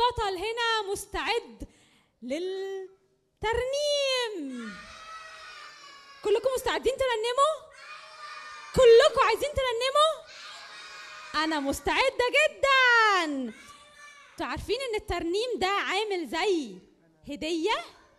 بطل هنا مستعد للترنيم كلكم مستعدين ترنموا كلكم عايزين ترنموا انا مستعده جدا انتوا عارفين ان الترنيم ده عامل زي هديه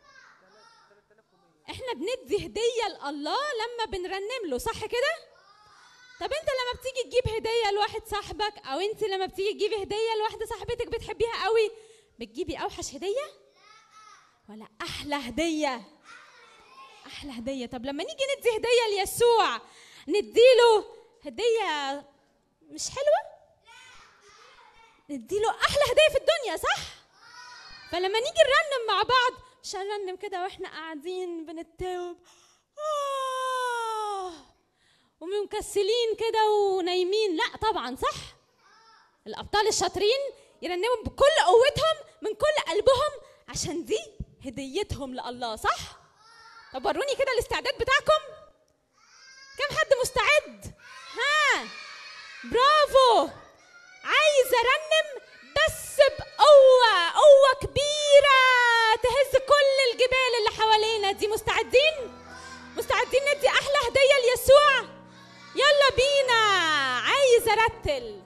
احنا بندي هديه لله لما بنرنم له صح كده طب انت لما بتيجي تجيب هديه لواحد صاحبك او انت لما بتيجي تجيبي هديه لواحده صاحبتك بتحبيها قوي بتجيبي اوحش هديه ولا احلى هديه احلى هديه طب لما نيجي ندي هديه ليسوع نديله هديه مش حلوه نديله احلى هديه في الدنيا صح فلما نيجي نرنم مع بعض مش هنرنم كده واحنا قاعدين بنتوب آه ومكسلين كده ونايمين لا طبعا صح الابطال الشاطرين يرنموا بكل قوتهم من كل قلبهم عشان دي هديتهم لله صح طب وروني كده الاستعداد بتاعكم كم حد مستعد ها برافو عايز ارنم بس بقوه قوه كبيره تهز كل الجبال اللي حوالينا دي مستعدين مستعدين ندي احلى هديه ليسوع يلا بينا عايز ارتل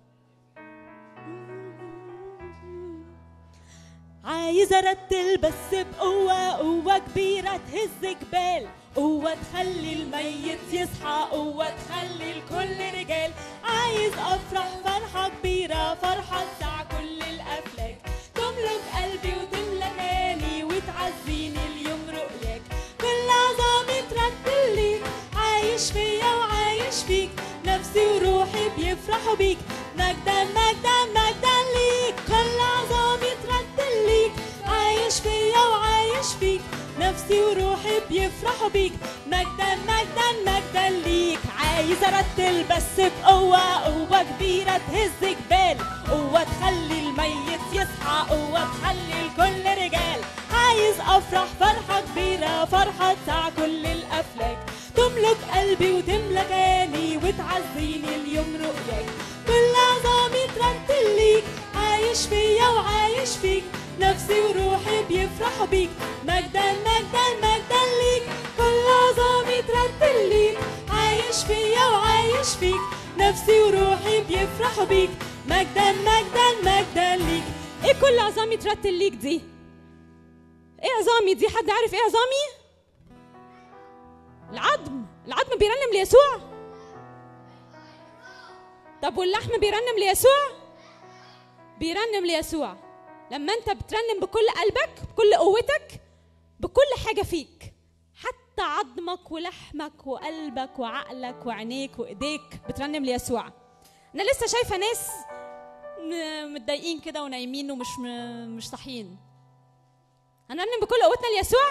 عايز ارتل بس بقوة قوة كبيرة تهز جبال قوة تخلي الميت يصحى قوة تخلي الكل رجال عايز افرح فرحة كبيرة فرحة تسع كل الافلاك تملك قلبي وتملى كياني وتعزيني اليوم رؤياك كل عظامي ترتل ليك عايش فيا وعايش فيك نفسي وروحي بيفرحوا بيك مجدا مجدا مجدا ليك كل عظامي ترتل ليك عايش فيا وعايش فيك نفسي وروحي بيفرحوا بيك مجدا مجدا مجدا ليك عايز ارتل بس بقوة قوة كبيرة تهز جبال قوة تخلي الميت يصحى قوة تخلي الكل رجال عايز افرح فرحة كبيرة فرحة تسع كل الافلاك تملك قلبي وتملى كياني وتعزيني اليوم رؤياك كل عظامي ترتل ليك عايش فيا وعايش فيك نفسي وروحي بيفرحوا بيك مجدا مجدا مجدا ليك كل عظامي ترتل ليك عايش فيا وعايش فيك نفسي وروحي بيفرحوا بيك مجدا مجدا مجدا ليك ايه كل عظامي ترتل ليك دي ايه عظامي دي حد عارف ايه عظامي العظم العظم بيرنم ليسوع طب واللحم بيرنم ليسوع بيرنم ليسوع لما انت بترنم بكل قلبك بكل قوتك بكل حاجه فيك حتى عظمك ولحمك وقلبك وعقلك وعينيك وايديك بترنم ليسوع انا لسه شايفه ناس م- متضايقين كده ونايمين ومش م- مش صاحيين هنرنم بكل قوتنا ليسوع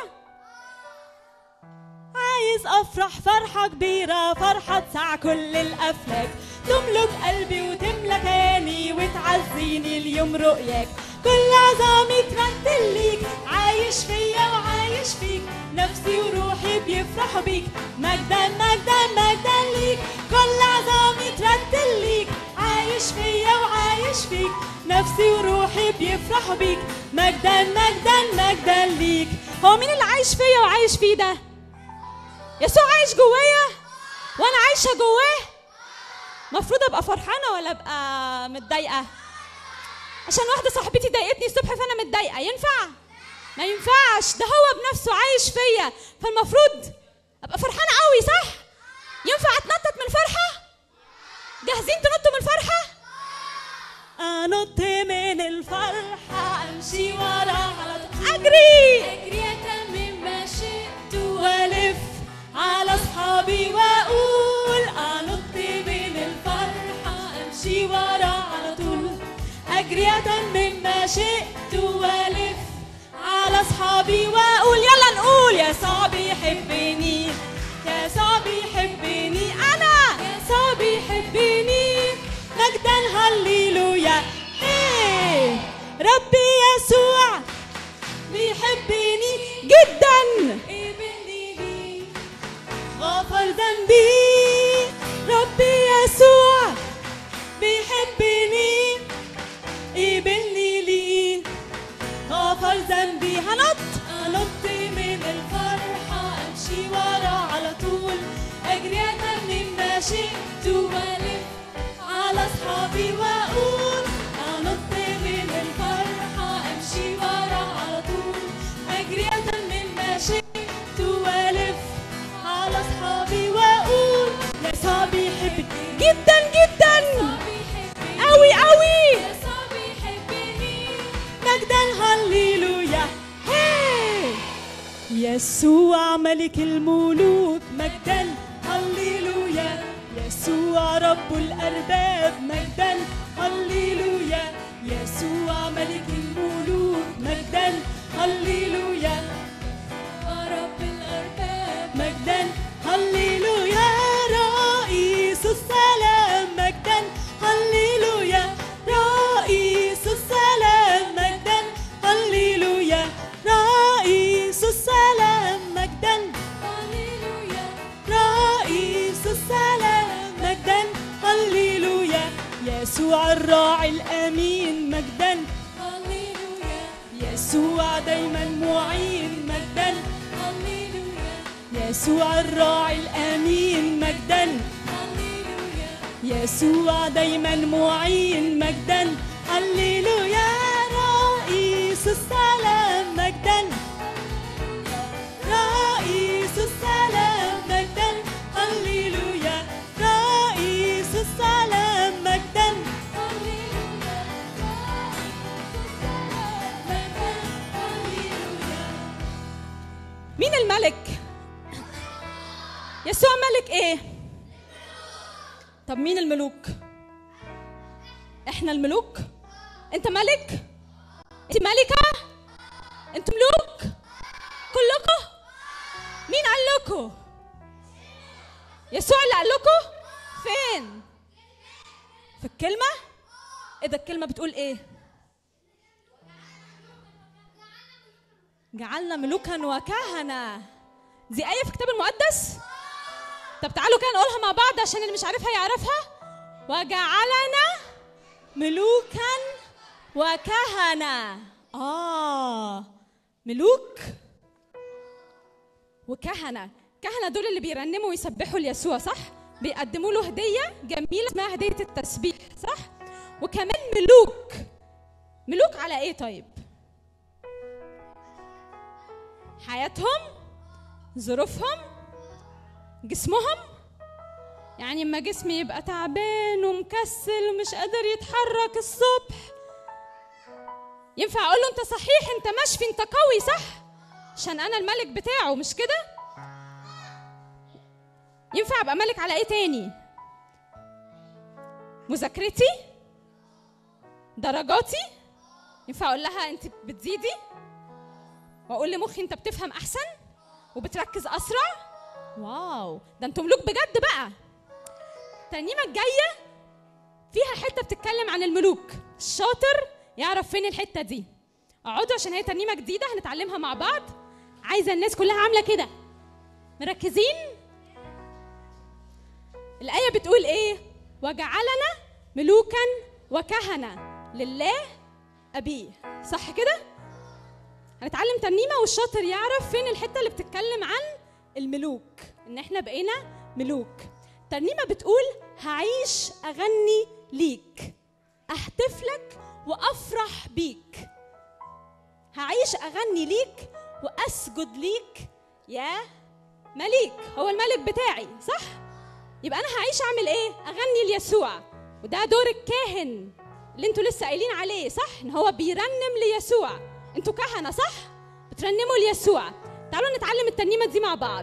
عايز افرح فرحة كبيرة فرحة تسع كل الافلاك تملك قلبي وتملى كياني وتعزيني اليوم رؤياك كل عظامي ترتل ليك عايش فيا وعايش فيك نفسي وروحي بيفرحوا بيك مجدا مجدا مجدا ليك كل عظامي ترتل ليك عايش فيا وعايش فيك نفسي وروحي بيفرحوا بيك مجدا مجدا مجدا ليك هو مين اللي عايش فيا وعايش فيه ده يسوع عايش جوايا وانا عايشه جواه المفروض ابقى فرحانه ولا ابقى متضايقه عشان واحده صاحبتي ضايقتني الصبح فانا متضايقه ينفع ما ينفعش ده هو بنفسه عايش فيا فالمفروض ابقى فرحانه قوي صح ينفع اتنطط من الفرحه جاهزين تنطوا من الفرحه انط من الفرحة امشي ورا على طول اجري اجري اتمم ما شئت والف على اصحابي واقول انط من الفرحة امشي ورا على طول اجري اتمم ما شئت والف على اصحابي واقول يلا نقول يا صاحبي يحبني يا صاحبي يحبني انا يا صاحبي يحبني مجدا هللويا إيه ربي يسوع بيحبني جدا قبلني ليه غفر ذنبي ربي يسوع بيحبني قبلني ليه يسوع ملك الملوك مجدا هللويا يسوع رب الأرباب مجدا هللويا يسوع ملك الملوك مجدا هللويا رب الأرباب مجدا هللويا رئيس السلام مجدا هللويا رئيس السلام مجدا هللويا رئيس السلام مجدا هللويا رئيس السلام مجدا هللويا يسوع الراعي الأمين مجدا هللويا يسوع دايما معين مجدا هللويا يسوع الراعي الأمين مجدا هللويا يسوع دايما معين مجدا هللويا رئيس السلام مجدا رئيس السلام مجدا هللويا رئيس السلام مجدا مين الملك يسوع ملك ايه طب مين الملوك احنا الملوك انت ملك انت ملكة انتوا ملوك كلكم مين قال لكم يسوع اللي قال لكم فين في الكلمة ايه ده الكلمة بتقول ايه جعلنا ملوكا وكهنة دي آية في الكتاب المقدس طب تعالوا كده نقولها مع بعض عشان اللي مش عارفها يعرفها وجعلنا ملوكا وكهنة آه ملوك وكهنة كهنة دول اللي بيرنموا ويسبحوا ليسوع صح؟ بيقدموا له هدية جميلة اسمها هدية التسبيح صح؟ وكمان ملوك ملوك على ايه طيب؟ حياتهم ظروفهم جسمهم يعني اما جسمي يبقى تعبان ومكسل ومش قادر يتحرك الصبح ينفع اقول له انت صحيح انت مشفي انت قوي صح عشان انا الملك بتاعه مش كده ينفع ابقى ملك على ايه تاني مذاكرتي درجاتي ينفع اقول لها انت بتزيدي واقول لمخي انت بتفهم احسن وبتركز اسرع واو ده انتم ملوك بجد بقى الترنيمه الجايه فيها حته بتتكلم عن الملوك الشاطر يعرف فين الحته دي اقعدوا عشان هي ترنيمه جديده هنتعلمها مع بعض عايزه الناس كلها عامله كده مركزين الايه بتقول ايه وجعلنا ملوكا وكهنه لله ابيه صح كده هنتعلم ترنيمه والشاطر يعرف فين الحته اللي بتتكلم عن الملوك ان احنا بقينا ملوك ترنيمه بتقول هعيش اغني ليك اهتف لك وافرح بيك هعيش اغني ليك واسجد ليك يا مليك هو الملك بتاعي صح يبقى انا هعيش اعمل ايه اغني ليسوع وده دور الكاهن اللي انتوا لسه قايلين عليه صح ان هو بيرنم ليسوع انتوا كهنه صح بترنموا ليسوع تعالوا نتعلم الترنيمه دي مع بعض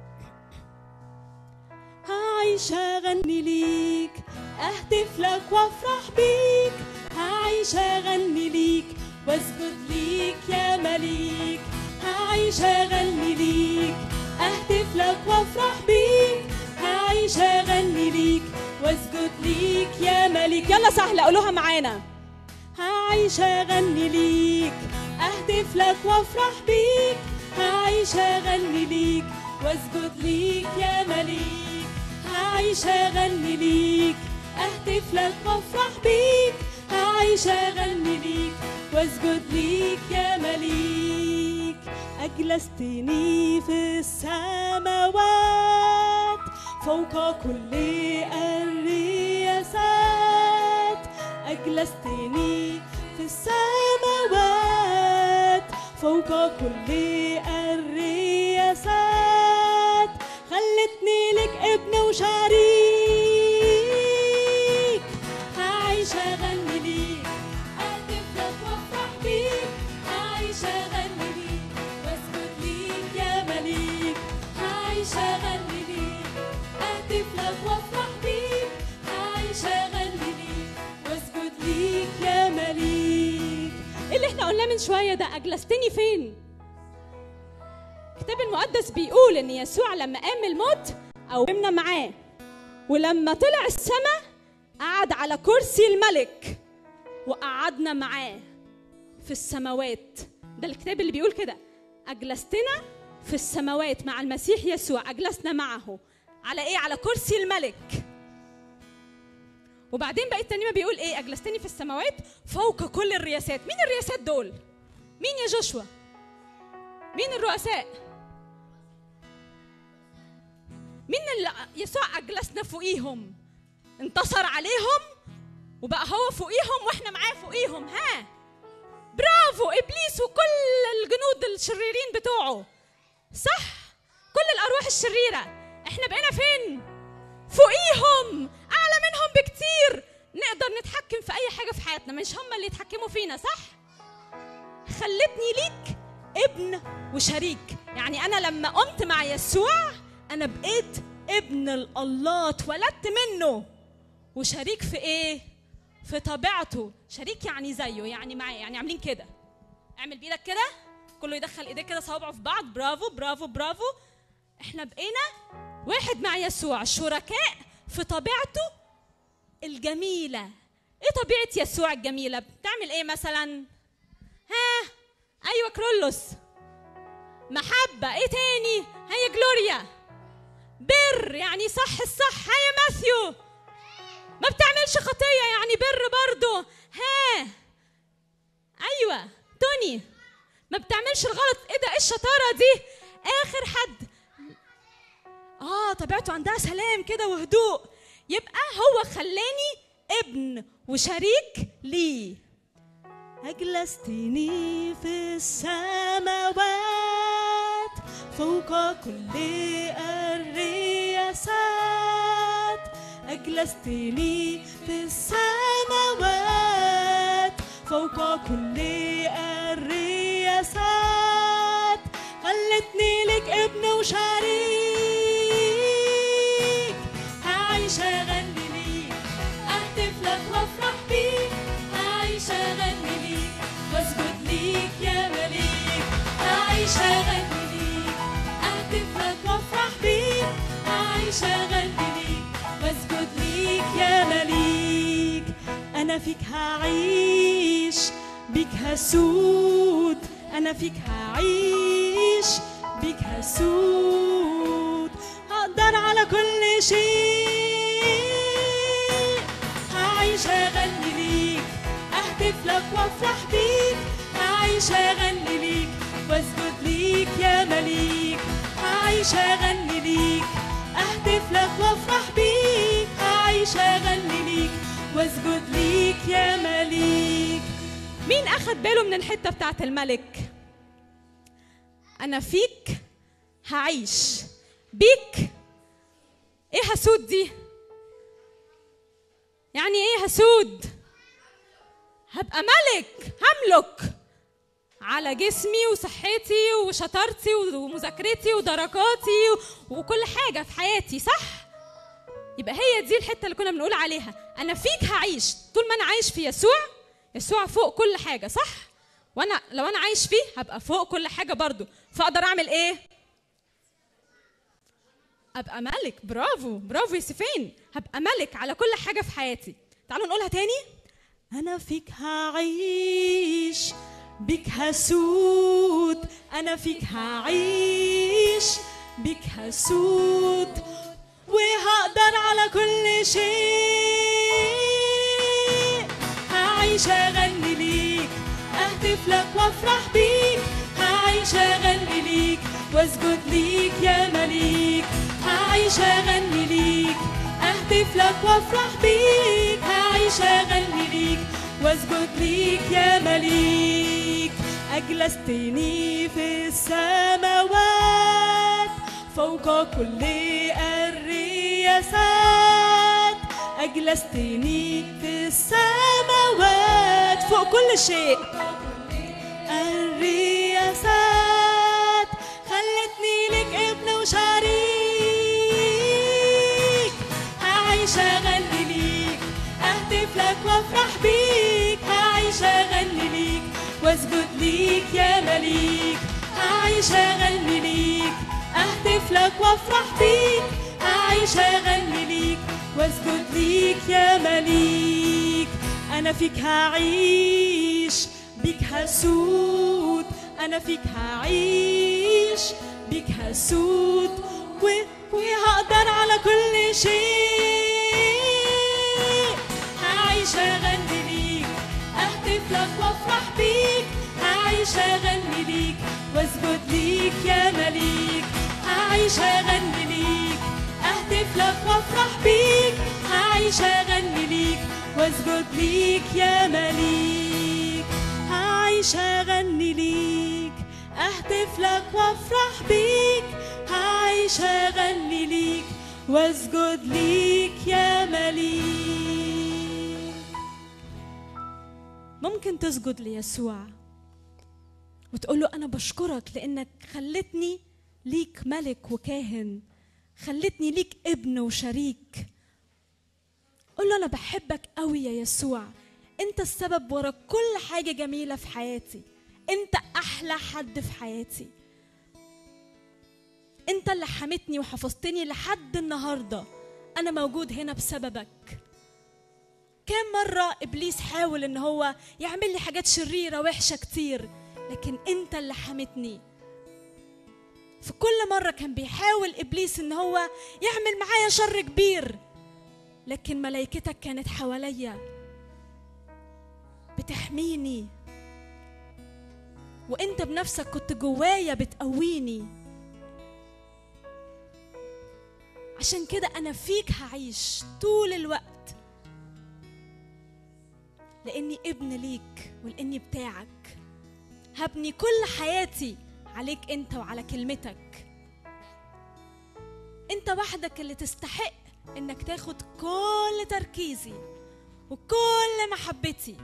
هعيش اغني ليك اهتف لك وافرح بيك هعيش اغني ليك واسجد ليك يا مليك هعيش اغني ليك اهتف لك وافرح بيك هعيش اغني ليك واسجد ليك يا مليك يلا سهله قولوها معانا هعيش اغني ليك اهتف لك وافرح بيك هعيش اغني ليك واسجد ليك يا مليك هعيش اغني ليك اهتف لك وافرح بيك هعيش اغني ليك واسجد ليك يا مليك اجلستني في السماوات فوق كل الرياسات أجلستني في السماوات فوق كل الرياسات خلتني لك ابن وشريك هعيش أغني ليك أهتف لك وأفرح بيك هعيش أغني ليك وأسجد ليك يا احنا قلناه من شويه ده اجلستني فين الكتاب المقدس بيقول ان يسوع لما قام من الموت قومنا معاه ولما طلع السماء قعد على كرسي الملك وقعدنا معاه في السماوات ده الكتاب اللي بيقول كده اجلستنا في السماوات مع المسيح يسوع اجلسنا معه على ايه على كرسي الملك وبعدين بقى الترنيمه بيقول ايه اجلستني في السماوات فوق كل الرياسات مين الرياسات دول مين يا جوشوا مين الرؤساء مين اللي يسوع اجلسنا فوقيهم انتصر عليهم وبقى هو فوقيهم واحنا معاه فوقيهم ها برافو ابليس وكل الجنود الشريرين بتوعه صح كل الارواح الشريره احنا بقينا فين فوقيهم اعلى منهم بكتير نقدر نتحكم في اي حاجه في حياتنا مش هم اللي يتحكموا فينا صح خلتني ليك ابن وشريك يعني انا لما قمت مع يسوع انا بقيت ابن الله اتولدت منه وشريك في ايه في طبيعته شريك يعني زيه يعني معاه يعني عاملين كده اعمل بايدك كده كله يدخل ايديه كده صوابعه في بعض برافو برافو برافو احنا بقينا واحد مع يسوع شركاء في طبيعته الجميلة ايه طبيعة يسوع الجميلة بتعمل ايه مثلا ها ايوه كرولوس محبة ايه تاني هي جلوريا بر يعني صح الصح هيا ماثيو ما بتعملش خطية يعني بر برضو ها ايوه توني ما بتعملش الغلط ايه ده ايه الشطارة دي اخر حد اه طبيعته عندها سلام كده وهدوء يبقى هو خلاني ابن وشريك ليه أجلستني في السماوات فوق كل الرياسات أجلستني في السماوات فوق كل الرياسات خلتني لك ابن وشريك هعيش أغني ليك أهتف لك وأفرح بيك هعيش أغني ليك وأسجد ليك يا مليك هعيش أغني ليك أهتف لك وأفرح بيك هعيش أغني ليك وأسجد ليك يا مليك أنا فيك هعيش بيك هسود أنا فيك هعيش بيك هسود هقدر على كل شيء هعيش أغني ليك أهتف لك وأفرح بيك هعيش أغني ليك وأسجد ليك يا مليك هعيش أغني ليك أهتف لك وأفرح بيك هعيش أغني ليك وأسجد ليك يا مليك مين اخد باله من الحته بتاعت الملك انا فيك هعيش بيك ايه هسود دي يعني ايه هسود هبقى ملك هملك على جسمي وصحتي وشطارتي ومذاكرتي ودرجاتي وكل حاجه في حياتي صح يبقى هي دي الحته اللي كنا بنقول عليها انا فيك هعيش طول ما انا عايش في يسوع يسوع فوق كل حاجه صح وانا لو انا عايش فيه هبقى فوق كل حاجه برضو فاقدر اعمل ايه ابقى ملك برافو برافو يوسفين هبقى ملك على كل حاجه في حياتي تعالوا نقولها تاني أنا فيك هعيش بك هسود أنا فيك هعيش بك هسود وهقدر على كل شيء هعيش أغني ليك أهتف لك وأفرح بيك هعيش أغني ليك وأسجد ليك يا مليك هعيش أغني ليك أهتف لك وأفرح بيك هعيش أغني ليك وأسجد ليك يا مليك أجلستني في السماوات فوق كل الرياسات أجلستني في السماوات فوق كل شيء الرياسات خلتني لك ابن وشريك هعيش أغني ليك أهتف لك وأفرح بيك هعيش أغني ليك واسجد ليك يا مليك هعيش اغني ليك اهتف لك وافرح بيك هعيش اغني ليك واسجد ليك يا مليك انا فيك هعيش بيك هسود انا فيك هعيش بيك هسود و... وهقدر على كل شيء هعيش اغني ليك اهتف لك وافرح بيك هعيش اغني ليك واسجد ليك يا مليك هعيش اغني ليك اهتف لك وافرح بيك هعيش اغني ليك واسجد ليك يا مليك هعيش اغني ليك اهتف لك وافرح بيك هعيش اغني ليك واسجد ليك يا مليك ممكن تسجد ليسوع وتقول له انا بشكرك لانك خلتني ليك ملك وكاهن خلتني ليك ابن وشريك قول له انا بحبك قوي يا يسوع انت السبب ورا كل حاجه جميله في حياتي انت احلى حد في حياتي انت اللي حمتني وحفظتني لحد النهارده انا موجود هنا بسببك كم مرة إبليس حاول إن هو يعمل لي حاجات شريرة وحشة كتير لكن أنت اللي حمتني في كل مرة كان بيحاول إبليس إن هو يعمل معايا شر كبير لكن ملائكتك كانت حواليا بتحميني وانت بنفسك كنت جوايا بتقويني عشان كده انا فيك هعيش طول الوقت لاني ابن ليك ولاني بتاعك هبني كل حياتي عليك انت وعلى كلمتك انت وحدك اللي تستحق انك تاخد كل تركيزي وكل محبتي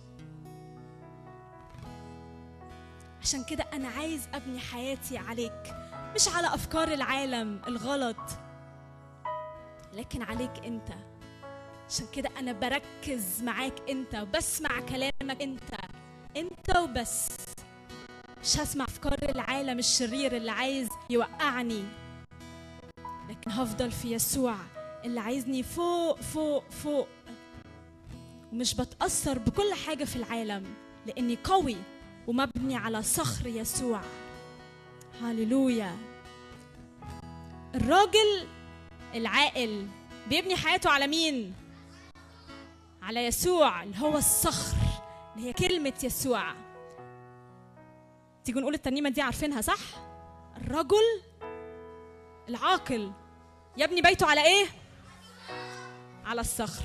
عشان كده انا عايز ابني حياتي عليك مش على افكار العالم الغلط لكن عليك انت عشان كده انا بركز معاك انت وبسمع كلامك انت انت وبس مش هسمع افكار العالم الشرير اللي عايز يوقعني لكن هفضل في يسوع اللي عايزني فوق فوق فوق ومش بتأثر بكل حاجة في العالم لأني قوي ومبني على صخر يسوع هاليلويا الراجل العاقل بيبني حياته على مين؟ على يسوع اللي هو الصخر اللي هي كلمة يسوع تيجوا نقول الترنيمة دي عارفينها صح؟ الرجل العاقل يبني بيته على ايه؟ على الصخر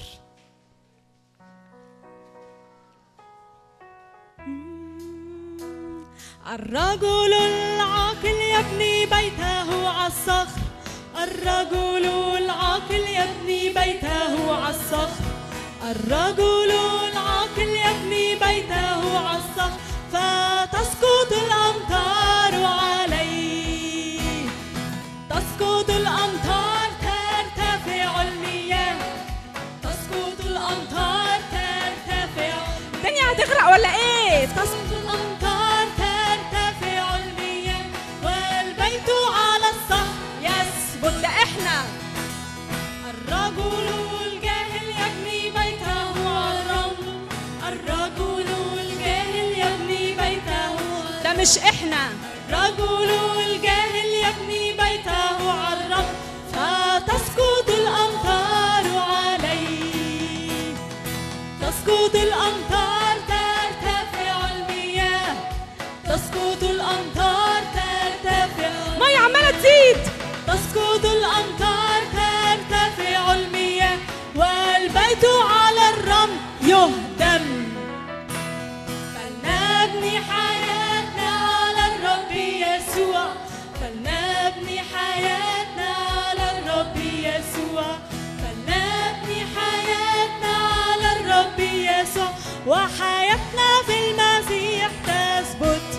الرجل العاقل يبني بيته على الصخر الرجل العاقل يبني بيته على الصخر الرجل العاقل يبني بيته على الصخر فتسقط الأمطار عليه تسقط الأمطار ترتفع المياه تسقط الأمطار ترتفع الدنيا هتغرق ولا ايه؟ تسقط الأمطار ترتفع المياه والبيت على الصخر يثبت ده احنا الرجل الجاهل يبني بيته على الرمل الرجل الجاهل يبني بيته ده مش احنا الرجل الجاهل يبني بيته على الرمل فتسقط الأمطار عليه تسقط الأمطار ترتفع المياه تسقط الأمطار ترتفع مية عمالة تزيد تسقط الأمطار ترتفع المياه والبيت على الرمل يهدم فلنبني حياتنا على الرب يسوع فلنبني حياتنا على الرب يسوع فلنبني حياتنا على الرب يسوع وحياتنا في المسيح تثبت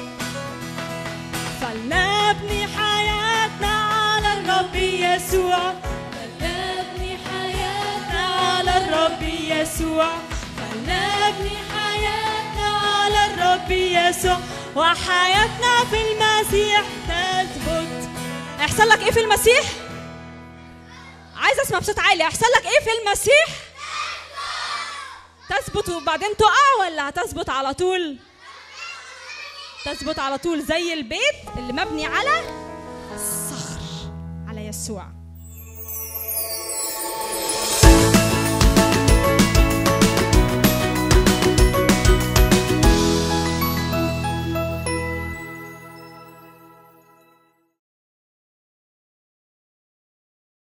فلنبني حياتنا على الرب يسوع فلنبني حياتنا على الرب يسوع فلنبني حياتنا على الرب يسوع يسوع وحياتنا في المسيح تثبت هيحصل لك ايه في المسيح عايز اسمع بصوت عالي هيحصل لك ايه في المسيح تثبت وبعدين تقع ولا هتثبت على طول تثبت على طول زي البيت اللي مبني على الصخر على يسوع